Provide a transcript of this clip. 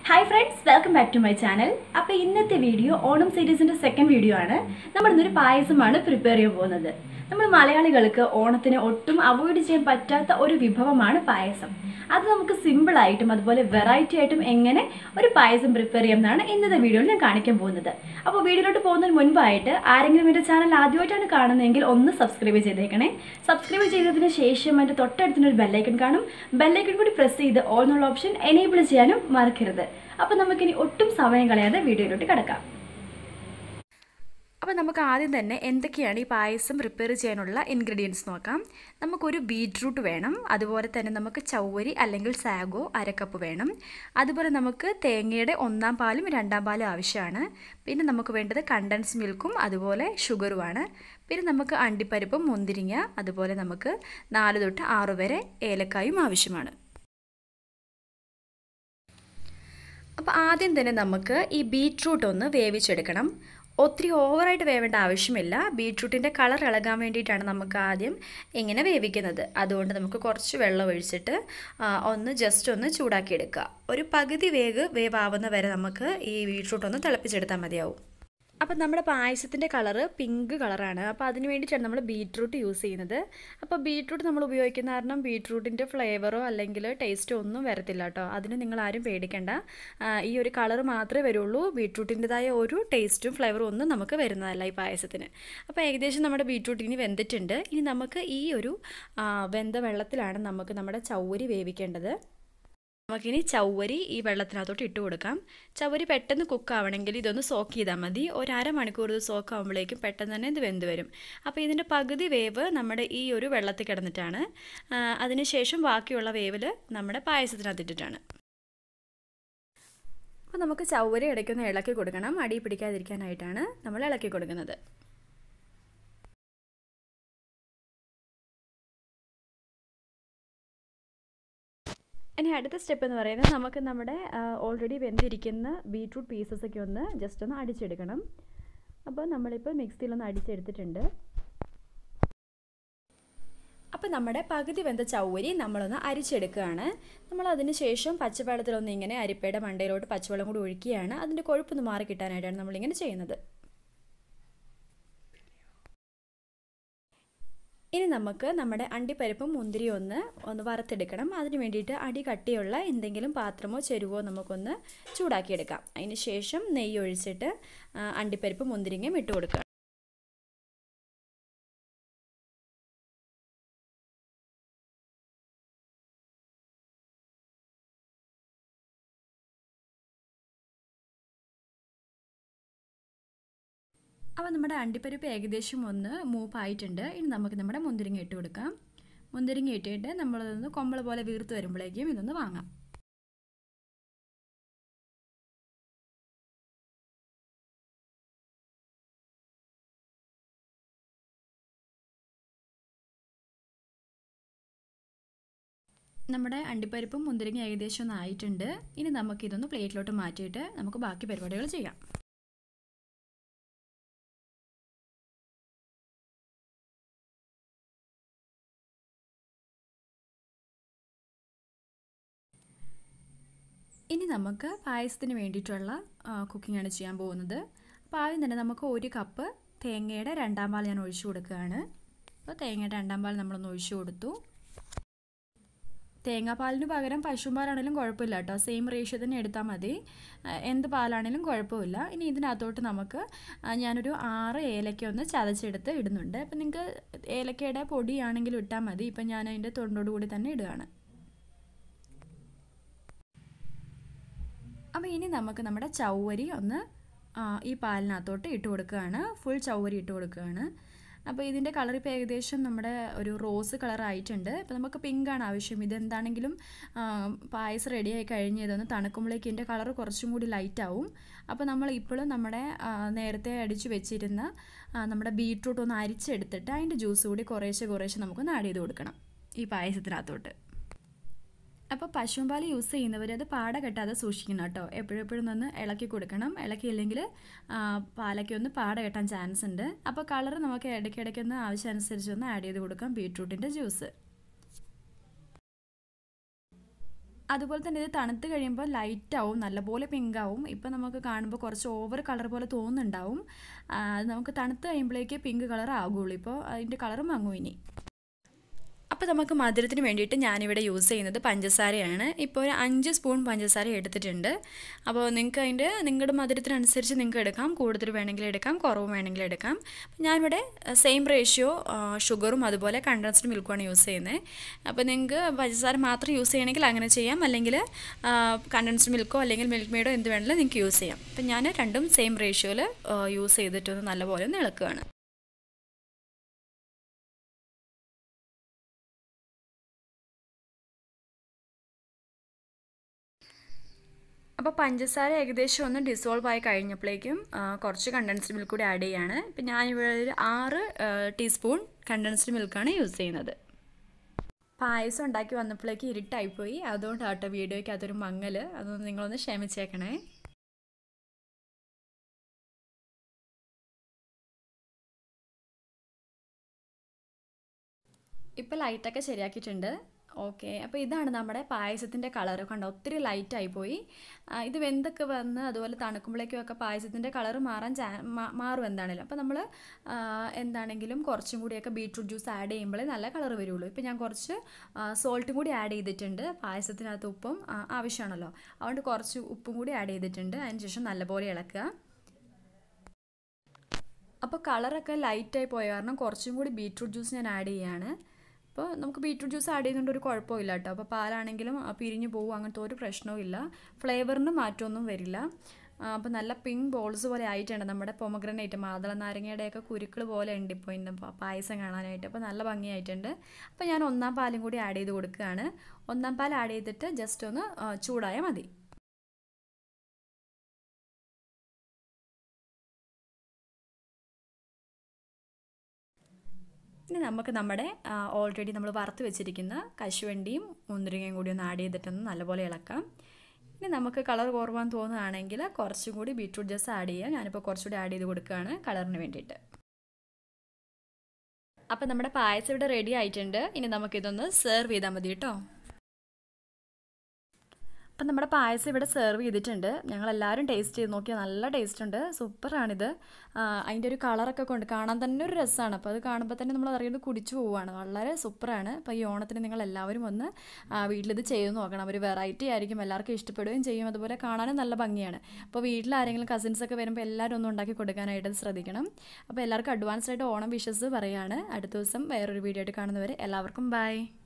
hi friends welcome back to my channel അപ്പോൾ ഇന്നത്തെ video Onam സീരീസിൻ്റെ സെക്കൻഡ് വീഡിയോ ആണ് നമ്മൾ ഇന്നൊരു പായസമാണ് പ്രിപ്പയർ ചെയ്യാൻ പോകുന്നത് നമ്മൾ മലയാളികൾക്ക് ഓണത്തിന് ഒട്ടും അവോയ്ഡ് ചെയ്യാൻ പറ്റാത്ത ഒരു വിഭവമാണ് പായസം അത് നമുക്ക് സിമ്പിളായിട്ടും അതുപോലെ വെറൈറ്റി ആയിട്ടും എങ്ങനെ ഒരു പായസം പ്രിപ്പയർ ചെയ്യാം എന്നാണ് ഇന്നത്തെ വീഡിയോയിൽ ഞാൻ കാണിക്കാൻ പോകുന്നത് അപ്പോൾ വീഡിയോയിലോട്ട് പോകുന്നതിന് മുൻപായിട്ട് ആരെങ്കിലും എൻ്റെ ചാനൽ ആദ്യമായിട്ടാണ് കാണുന്നതെങ്കിൽ ഒന്ന് സബ്സ്ക്രൈബ് ചെയ്തേക്കണേ സബ്സ്ക്രൈബ് ചെയ്തതിന് ശേഷം അതിൻ്റെ തൊട്ടടുത്തിന് ഒരു ബെല്ലൈക്കൺ കാണും ബെല്ലൈക്കൺ കൂടി പ്രസ് ചെയ്ത് ഓൾ എന്നുള്ള ഓപ്ഷൻ എനേബിൾ ചെയ്യാനും മറക്കരുത് അപ്പോൾ നമുക്കിനി ഒട്ടും സമയം കളയാതെ വീഡിയോയിലോട്ട് കിടക്കാം അപ്പോൾ നമുക്ക് ആദ്യം തന്നെ എന്തൊക്കെയാണ് ഈ പായസം പ്രിപ്പയർ ചെയ്യാനുള്ള ഇൻഗ്രീഡിയൻസ് നോക്കാം നമുക്കൊരു ബീട്രൂട്ട് വേണം അതുപോലെ തന്നെ നമുക്ക് ചൗവരി അല്ലെങ്കിൽ സാഗോ അരക്കപ്പ് വേണം അതുപോലെ നമുക്ക് തേങ്ങയുടെ ഒന്നാം പാലും രണ്ടാം പാലും ആവശ്യമാണ് പിന്നെ നമുക്ക് വേണ്ടത് കണ്ടൻസ് മിൽക്കും അതുപോലെ ഷുഗറുമാണ് പിന്നെ നമുക്ക് അണ്ടിപ്പരിപ്പും മുന്തിരിങ്ങ അതുപോലെ നമുക്ക് നാല് തൊട്ട് ആറ് വരെ ഏലക്കായും ആവശ്യമാണ് അപ്പോൾ ആദ്യം തന്നെ നമുക്ക് ഈ ബീട്രൂട്ട് ഒന്ന് വേവിച്ചെടുക്കണം ഒത്തിരി ഓവറായിട്ട് വേവേണ്ട ആവശ്യമില്ല ബീട്രൂട്ടിൻ്റെ കളർ ഇളകാൻ വേണ്ടിയിട്ടാണ് നമുക്ക് ആദ്യം ഇങ്ങനെ വേവിക്കുന്നത് അതുകൊണ്ട് നമുക്ക് കുറച്ച് വെള്ളം ഒഴിച്ചിട്ട് ഒന്ന് ജസ്റ്റ് ഒന്ന് ചൂടാക്കിയെടുക്കുക ഒരു പകുതി വേഗ് വേവാവുന്ന വരെ നമുക്ക് ഈ ബീട്രൂട്ട് ഒന്ന് തിളപ്പിച്ചെടുത്താൽ മതിയാവും അപ്പം നമ്മുടെ പായസത്തിൻ്റെ കളറ് പിങ്ക് കളറാണ് അപ്പോൾ അതിന് വേണ്ടിയിട്ടാണ് നമ്മൾ ബീട്രൂട്ട് യൂസ് ചെയ്യുന്നത് അപ്പോൾ ബീട്രൂട്ട് നമ്മൾ ഉപയോഗിക്കുന്ന കാരണം ബീട്രൂട്ടിൻ്റെ ഫ്ലേവറോ അല്ലെങ്കിൽ ടേസ്റ്റോ ഒന്നും വരത്തില്ല കേട്ടോ അതിന് നിങ്ങൾ ആരും പേടിക്കേണ്ട ഈ ഒരു കളർ മാത്രമേ വരുള്ളൂ ബീട്രൂട്ടിൻ്റെതായ ഒരു ടേസ്റ്റും ഫ്ലേവറും ഒന്നും നമുക്ക് വരുന്നതല്ല ഈ പായസത്തിന് അപ്പോൾ ഏകദേശം നമ്മുടെ ബീട്രൂട്ട് ഇനി വെന്തിട്ടുണ്ട് ഇനി നമുക്ക് ഈ ഒരു വെന്ത വെള്ളത്തിലാണ് നമുക്ക് നമ്മുടെ ചൗവരി വേവിക്കേണ്ടത് നമുക്കിനി ചവ്വരി ഈ വെള്ളത്തിനകത്തോട്ട് ഇട്ട് കൊടുക്കാം ചവ്വരി പെട്ടെന്ന് കുക്ക് ആവണമെങ്കിൽ ഇതൊന്ന് സോക്ക് ചെയ്താൽ മതി ഒരു അരമണിക്കൂർ ഇത് സോക്ക് ആകുമ്പോഴേക്കും പെട്ടെന്ന് തന്നെ ഇത് വെന്ത് വരും അപ്പോൾ ഇതിൻ്റെ പകുതി വേവ് നമ്മുടെ ഈ ഒരു വെള്ളത്തിൽ കിടന്നിട്ടാണ് അതിനുശേഷം ബാക്കിയുള്ള വേവിൽ നമ്മുടെ പായസത്തിനകത്ത് ഇട്ടിട്ടാണ് അപ്പോൾ നമുക്ക് ചവ്വരി ഇടയ്ക്കൊന്ന് ഇളക്കി കൊടുക്കണം അടി പിടിക്കാതിരിക്കാനായിട്ടാണ് നമ്മൾ ഇളക്കി കൊടുക്കുന്നത് ഇനി അടുത്ത സ്റ്റെപ്പ് എന്ന് പറയുന്നത് നമുക്ക് നമ്മുടെ ഓൾറെഡി വെന്തിരിക്കുന്ന ബീട്രൂട്ട് പീസസ് ഒക്കെ ഒന്ന് ജസ്റ്റ് ഒന്ന് അടിച്ചെടുക്കണം അപ്പോൾ നമ്മളിപ്പോൾ മിക്സിയിലൊന്ന് അടിച്ചെടുത്തിട്ടുണ്ട് അപ്പോൾ നമ്മുടെ പകുതി വെന്ത ചൗവരി നമ്മളൊന്ന് അരിച്ചെടുക്കുകയാണ് നമ്മൾ അതിന് ശേഷം പച്ചവെള്ളത്തിലൊന്ന് ഇങ്ങനെ അരിപ്പയുടെ മണ്ടയിലോട്ട് പച്ചവെള്ളം കൂടി ഒഴിക്കുകയാണ് അതിൻ്റെ കൊഴുപ്പൊന്ന് മാറി കിട്ടാനായിട്ടാണ് നമ്മളിങ്ങനെ ചെയ്യുന്നത് ഇനി നമുക്ക് നമ്മുടെ അണ്ടിപ്പരിപ്പും മുന്തിരിയും ഒന്ന് ഒന്ന് വറുത്തെടുക്കണം അതിന് വേണ്ടിയിട്ട് അടി കട്ടിയുള്ള എന്തെങ്കിലും പാത്രമോ ചെരുവോ നമുക്കൊന്ന് ചൂടാക്കിയെടുക്കാം അതിന് ശേഷം നെയ്യ് ഒഴിച്ചിട്ട് അണ്ടിപ്പരിപ്പും മുന്തിരിങ്ങയും ഇട്ട് കൊടുക്കുക അപ്പോൾ നമ്മുടെ അണ്ടിപ്പരിപ്പ് ഏകദേശം ഒന്ന് മൂപ്പായിട്ടുണ്ട് ഇനി നമുക്ക് നമ്മുടെ മുന്തിരിങ്ങ ഇട്ട് കൊടുക്കാം മുന്തിരിങ്ങ ഇട്ടിട്ട് നമ്മളതൊന്ന് കൊമ്പൾ പോലെ വീർത്ത് വരുമ്പോഴേക്കും ഇതൊന്ന് വാങ്ങാം നമ്മുടെ അണ്ടിപ്പരിപ്പും മുന്തിരിങ്ങ ഏകദേശം ഒന്ന് ആയിട്ടുണ്ട് ഇനി നമുക്കിതൊന്ന് പ്ലേറ്റിലോട്ട് മാറ്റിയിട്ട് നമുക്ക് ബാക്കി പരിപാടികൾ ചെയ്യാം ഇനി നമുക്ക് പായസത്തിന് വേണ്ടിയിട്ടുള്ള കുക്കിംഗാണ് ചെയ്യാൻ പോകുന്നത് അപ്പോൾ ആദ്യം തന്നെ നമുക്ക് ഒരു കപ്പ് തേങ്ങയുടെ രണ്ടാം പാൽ ഞാൻ ഒഴിച്ചു കൊടുക്കുകയാണ് അപ്പോൾ തേങ്ങയുടെ രണ്ടാം പാൽ നമ്മളൊന്ന് ഒഴിച്ചു കൊടുത്തു തേങ്ങാപ്പാലിന് പകരം പശുപാലാണെങ്കിലും കുഴപ്പമില്ല കേട്ടോ സെയിം റേഷ്യോ തന്നെ എടുത്താൽ മതി എന്ത് പാലാണെങ്കിലും കുഴപ്പമില്ല ഇനി ഇതിനകത്തോട്ട് നമുക്ക് ഞാനൊരു ആറ് ഏലക്ക ഒന്ന് ചതച്ചെടുത്ത് ഇടുന്നുണ്ട് അപ്പം നിങ്ങൾക്ക് ഏലക്കയുടെ പൊടിയാണെങ്കിലും ഇട്ടാൽ മതി ഇപ്പം ഞാൻ അതിൻ്റെ തൊണ്ടോട് കൂടി തന്നെ ഇടുകയാണ് അപ്പോൾ ഇനി നമുക്ക് നമ്മുടെ ചൗവരി ഒന്ന് ഈ പാലിനകത്തോട്ട് ഇട്ട് കൊടുക്കുകയാണ് ഫുൾ ചൗവരി ഇട്ട് കൊടുക്കുകയാണ് അപ്പോൾ ഇതിൻ്റെ കളർ ഇപ്പോൾ ഏകദേശം നമ്മുടെ ഒരു റോസ് കളർ ആയിട്ടുണ്ട് അപ്പോൾ നമുക്ക് പിങ്കാണ് ആവശ്യം ഇതെന്താണെങ്കിലും പായസം റെഡിയായി കഴിഞ്ഞ് ഇതൊന്ന് തണുക്കുമ്പോഴേക്ക് ഇതിൻ്റെ കളർ കുറച്ചും കൂടി ലൈറ്റ് ആവും അപ്പോൾ നമ്മൾ ഇപ്പോഴും നമ്മുടെ നേരത്തെ അടിച്ചു വെച്ചിരുന്ന നമ്മുടെ ബീട്രൂട്ട് ഒന്ന് അരിച്ചെടുത്തിട്ട് അതിൻ്റെ ജ്യൂസ് കൂടി കുറേശ്ശെ കുറേശ്ശെ നമുക്കൊന്ന് ആഡ് ചെയ്ത് കൊടുക്കണം ഈ പായസത്തിനകത്തോട്ട് അപ്പോൾ പശുവും പാൽ യൂസ് ചെയ്യുന്നവർ അത് പാട കെട്ടാതെ സൂക്ഷിക്കണം കേട്ടോ എപ്പോഴും എപ്പോഴും ഒന്ന് ഇളക്കി കൊടുക്കണം ഇളക്കിയില്ലെങ്കിൽ പാലൊക്കെ ഒന്ന് പാട കെട്ടാൻ ചാൻസ് ഉണ്ട് അപ്പോൾ കളർ നമുക്ക് ഇടയ്ക്കിടയ്ക്ക് ഒന്ന് ആവശ്യമനുസരിച്ച് ഒന്ന് ആഡ് ചെയ്ത് കൊടുക്കാം ബീട്രൂട്ടിൻ്റെ ജ്യൂസ് അതുപോലെ തന്നെ ഇത് തണുത്ത് കഴിയുമ്പോൾ ലൈറ്റ് ആവും നല്ലപോലെ പിങ്ക് ആവും ഇപ്പം നമുക്ക് കാണുമ്പോൾ കുറച്ച് ഓവർ കളർ പോലെ തോന്നുന്നുണ്ടാവും അത് നമുക്ക് തണുത്ത് കഴിയുമ്പോഴേക്ക് പിങ്ക് കളർ ആകുള്ളൂ ഇപ്പോൾ അതിൻ്റെ കളർ മങ്ങും ഇനി അപ്പോൾ നമുക്ക് മധുരത്തിന് വേണ്ടിയിട്ട് ഞാനിവിടെ യൂസ് ചെയ്യുന്നത് പഞ്ചസാരയാണ് ഇപ്പോൾ ഒരു അഞ്ച് സ്പൂൺ പഞ്ചസാര എടുത്തിട്ടുണ്ട് അപ്പോൾ നിങ്ങൾക്ക് അതിൻ്റെ നിങ്ങളുടെ മധുരത്തിനനുസരിച്ച് നിങ്ങൾക്ക് എടുക്കാം കൂടുതൽ വേണമെങ്കിൽ എടുക്കാം കുറവ് വേണമെങ്കിൽ എടുക്കാം ഞാനിവിടെ സെയിം റേഷ്യോ ഷുഗറും അതുപോലെ കണ്ടൻസ്ഡ് മിൽക്കുമാണ് യൂസ് ചെയ്യുന്നത് അപ്പോൾ നിങ്ങൾക്ക് പഞ്ചസാര മാത്രം യൂസ് ചെയ്യണമെങ്കിൽ അങ്ങനെ ചെയ്യാം അല്ലെങ്കിൽ കണ്ടൻസ്ഡ് മിൽക്കോ അല്ലെങ്കിൽ മിൽക്ക് മെയ്ഡോ എന്ത് വേണമെങ്കിലും നിങ്ങൾക്ക് യൂസ് ചെയ്യാം അപ്പം ഞാൻ രണ്ടും സെയിം റേഷ്യോയിൽ യൂസ് ചെയ്തിട്ടൊന്ന് നല്ലപോലെ ഒന്ന് ഇളക്കുകയാണ് അപ്പോൾ പഞ്ചസാര ഏകദേശം ഒന്ന് ഡിസോൾവ് ആയി കഴിഞ്ഞപ്പോഴേക്കും കുറച്ച് കണ്ടൻസ്ഡ് മിൽക്ക് കൂടി ആഡ് ചെയ്യാണ് ഇപ്പം ഞാനിവിടെ ഒരു ആറ് ടീസ്പൂൺ കണ്ടൻസ്ഡ് മിൽക്കാണ് യൂസ് ചെയ്യുന്നത് പായസം ഉണ്ടാക്കി വന്നപ്പോഴേക്ക് ഇരുട്ടായിപ്പോയി അതുകൊണ്ടാട്ടോ വീഡിയോയ്ക്ക് അതൊരു മങ്ങൽ അതൊന്ന് നിങ്ങളൊന്ന് ക്ഷമിച്ചേക്കണേ ഇപ്പോൾ ലൈറ്റൊക്കെ ശരിയാക്കിയിട്ടുണ്ട് ഓക്കെ അപ്പോൾ ഇതാണ് നമ്മുടെ പായസത്തിൻ്റെ കളർ കണ്ടോ ഒത്തിരി ലൈറ്റ് ആയിപ്പോയി ഇത് വെന്തൊക്കെ വന്ന് അതുപോലെ തണുക്കുമ്പോഴേക്കും ഒക്കെ പായസത്തിൻ്റെ കളർ മാറാൻ ചാ മാറും എന്താണെങ്കിലും അപ്പോൾ നമ്മൾ എന്താണെങ്കിലും കുറച്ചും കൂടിയൊക്കെ ബീട്രൂട്ട് ജ്യൂസ് ആഡ് ചെയ്യുമ്പോഴേ നല്ല കളർ വരുള്ളൂ ഇപ്പോൾ ഞാൻ കുറച്ച് സോൾട്ടും കൂടി ആഡ് ചെയ്തിട്ടുണ്ട് പായസത്തിനകത്ത് ഉപ്പും ആവശ്യമാണല്ലോ അതുകൊണ്ട് കുറച്ച് ഉപ്പും കൂടി ആഡ് ചെയ്തിട്ടുണ്ട് അതിനുശേഷം നല്ലപോലെ ഇളക്കുക അപ്പോൾ കളറൊക്കെ ലൈറ്റായി പോയ കാരണം കുറച്ചും കൂടി ബീട്രൂട്ട് ജ്യൂസ് ഞാൻ ആഡ് ചെയ്യുകയാണ് അപ്പോൾ നമുക്ക് ബീട്രൂട്ട് ജ്യൂസ് ആഡ് ചെയ്യുന്നതുകൊണ്ട് ഒരു കുഴപ്പമില്ല കേട്ടോ അപ്പോൾ പാലാണെങ്കിലും പിരിഞ്ഞു പോകും അങ്ങനത്തെ ഒരു പ്രശ്നവും ഇല്ല ഫ്ലേവറിന് മാറ്റമൊന്നും വരില്ല അപ്പോൾ നല്ല പിങ്ക് ബോൾസ് പോലെ ആയിട്ടുണ്ട് നമ്മുടെ പൊമഗ്രനേറ്റ് മാതള നാരങ്ങയുടെയൊക്കെ കുരുക്കൾ പോലെ ഉണ്ട് ഇപ്പോൾ ഇന്ന് പായസം കാണാനായിട്ട് അപ്പോൾ നല്ല ഭംഗിയായിട്ടുണ്ട് അപ്പോൾ ഞാൻ ഒന്നാം പാലും കൂടി ആഡ് ചെയ്ത് കൊടുക്കുകയാണ് ഒന്നാം പാൽ ആഡ് ചെയ്തിട്ട് ജസ്റ്റ് ഒന്ന് ചൂടായാൽ മതി ഇനി നമുക്ക് നമ്മുടെ ഓൾറെഡി നമ്മൾ വറുത്ത് വെച്ചിരിക്കുന്ന കശുവണ്ടിയും മുന്തിരിങ്ങയും കൂടി ഒന്ന് ആഡ് ചെയ്തിട്ടൊന്ന് നല്ലപോലെ ഇളക്കാം ഇനി നമുക്ക് കളർ കുറവാന്ന് തോന്നുകയാണെങ്കിൽ കുറച്ചും കൂടി ബീട്രൂട്ട് ജ്യൂസ് ആഡ് ചെയ്യാം ഞാനിപ്പോൾ കുറച്ചുകൂടി ആഡ് ചെയ്ത് കൊടുക്കുകയാണ് കളറിന് വേണ്ടിയിട്ട് അപ്പം നമ്മുടെ പായസം ഇവിടെ റെഡി ആയിട്ടുണ്ട് ഇനി നമുക്കിതൊന്ന് സെർവ് ചെയ്താൽ മതി കേട്ടോ അപ്പം നമ്മുടെ പായസം ഇവിടെ സെർവ് ചെയ്തിട്ടുണ്ട് ഞങ്ങളെല്ലാവരും ടേസ്റ്റ് ചെയ്ത് നോക്കിയാൽ നല്ല ടേസ്റ്റ് ഉണ്ട് സൂപ്പറാണിത് അതിൻ്റെ ഒരു കളറൊക്കെ കൊണ്ട് കാണാൻ തന്നെ ഒരു രസമാണ് അപ്പോൾ അത് കാണുമ്പോൾ തന്നെ നമ്മൾ അറിയുന്നത് കുടിച്ചു പോവുകയാണ് വളരെ സൂപ്പറാണ് അപ്പോൾ ഈ ഓണത്തിന് നിങ്ങൾ എല്ലാവരും ഒന്ന് വീട്ടിലിത് ചെയ്ത് നോക്കണം ഒരു വെറൈറ്റി ആയിരിക്കും എല്ലാവർക്കും ഇഷ്ടപ്പെടുകയും ചെയ്യും അതുപോലെ കാണാനും നല്ല ഭംഗിയാണ് അപ്പോൾ വീട്ടിൽ ആരെങ്കിലും കസിൻസൊക്കെ വരുമ്പോൾ എല്ലാവരും ഒന്ന് ഉണ്ടാക്കി കൊടുക്കാനായിട്ട് ശ്രദ്ധിക്കണം അപ്പോൾ എല്ലാവർക്കും അഡ്വാൻസ്ഡ് ആയിട്ട് ഓണം വിഷസ് പറയുകയാണ് അടുത്ത ദിവസം വേറൊരു വീഡിയോ ആയിട്ട് കാണുന്നവരെ എല്ലാവർക്കും ബൈ